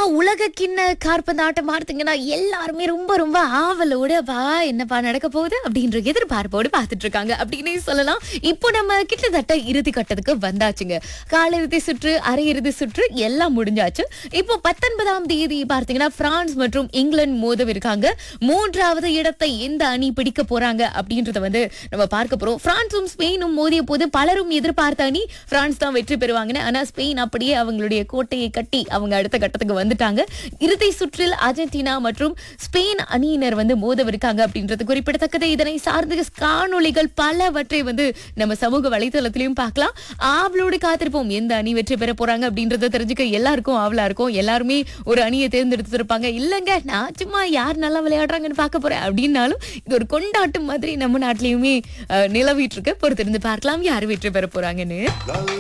உலக கிண்ண கார்பந்தாட்டம் பார்த்தீங்கன்னா எல்லாருமே ரொம்ப ரொம்ப ஆவலோட வா என்னப்பா நடக்க போகுது அப்படின்ற எதிர்பார்ப்போடு பார்த்துட்டு இருக்காங்க அப்படின்னே சொல்லலாம் இப்போ நம்ம கிட்டத்தட்ட இறுதி கட்டத்துக்கு வந்தாச்சுங்க காலிறுதி சுற்று அரையிறுதி சுற்று எல்லாம் முடிஞ்சாச்சு இப்போ பத்தொன்பதாம் தேதி பார்த்தீங்கன்னா பிரான்ஸ் மற்றும் இங்கிலாந்து மோதவிருக்காங்க மூன்றாவது இடத்தை எந்த அணி பிடிக்க போறாங்க அப்படின்றத வந்து நம்ம பார்க்க போறோம் பிரான்சும் ஸ்பெயினும் மோதிய போது பலரும் எதிர்பார்த்த அணி பிரான்ஸ் தான் வெற்றி பெறுவாங்கன்னு ஆனா ஸ்பெயின் அப்படியே அவங்களுடைய கோட்டையை கட்டி அவங்க அடுத்த கட்டத்துக்கு வந்துட்டாங்க இறுதி சுற்றில் அர்ஜென்டினா மற்றும் ஸ்பெயின் அணியினர் வந்து மோதவிருக்காங்க அப்படின்றது குறிப்பிடத்தக்கது இதனை சார்ந்த காணொளிகள் பலவற்றை வந்து நம்ம சமூக வலைதளத்திலையும் பார்க்கலாம் ஆவலோடு காத்திருப்போம் எந்த அணி வெற்றி பெற போறாங்க அப்படின்றத தெரிஞ்சுக்க எல்லாருக்கும் ஆவலா இருக்கும் எல்லாருமே ஒரு அணியை தேர்ந்தெடுத்திருப்பாங்க இல்லங்க நான் சும்மா யார் நல்லா விளையாடுறாங்கன்னு பார்க்க போறேன் அப்படின்னாலும் இது ஒரு கொண்டாட்டம் மாதிரி நம்ம நாட்டிலையுமே அஹ், நிலவிட்டு இருக்கு பொறுத்திருந்து பார்க்கலாம் யார் வெற்றி பெற போறாங்கன்னு